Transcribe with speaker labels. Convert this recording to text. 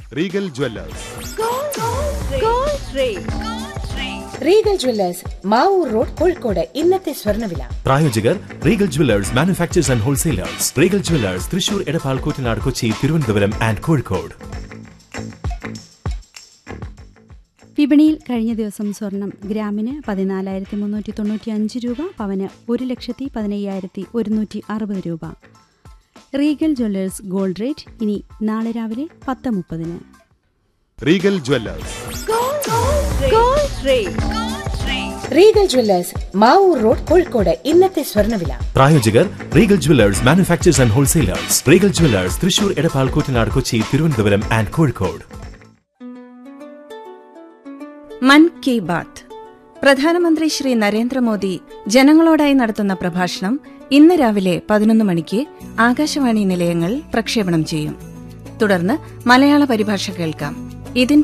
Speaker 1: Regal Jewellers
Speaker 2: Regal Jewellers Mavoor road Kozhikode ഇന്നത്തെ സ്വർണ്ണവില
Speaker 3: പ്രായോജകർ Regal Jewellers manufacturers and wholesalers Regal Jewellers Thrissur Edappal Koottanad Kochi Thiruvananthapuram and Kozhikode
Speaker 4: വിപണിയിൽ കഴിഞ്ഞ ദിവസം സ്വർണം ഗ്രാമിന് പതിനാലായിരത്തി മുന്നൂറ്റി തൊണ്ണൂറ്റി അഞ്ച് രൂപ പവന് ഒരു ലക്ഷത്തി പതിനയ്യായിരത്തി ഒരുന്നൂറ്റി അറുപത് രൂപ റീഗൽ ജ്വല്ലേഴ്സ് ഗോൾഡ് റേറ്റ് ഇനി നാളെ രാവിലെ പത്ത് മുപ്പതിന്
Speaker 1: Regal Jewellers
Speaker 2: Regal Jewellers Mavoor road Kozhikode ഇന്നത്തെ സ്വർണ്ണവില
Speaker 3: പ്രായോജകർ Regal Jewellers manufacturers and wholesalers Regal Jewellers Thrissur Edappal Koottanad Kochi Thiruvananthapuram and Kozhikode
Speaker 5: Mann Ki Baat പ്രധാനമന്ത്രി ശ്രീ നരേന്ദ്രമോദി ജനങ്ങളോടായി നടത്തുന്ന പ്രഭാഷണം ഇന്ന് രാവിലെ പതിനൊന്ന് മണിക്ക് ആകാശവാണി നിലയങ്ങൾ പ്രക്ഷേപണം ചെയ്യും തുടർന്ന് മലയാള പരിഭാഷ കേൾക്കാം ഇതിന്റെ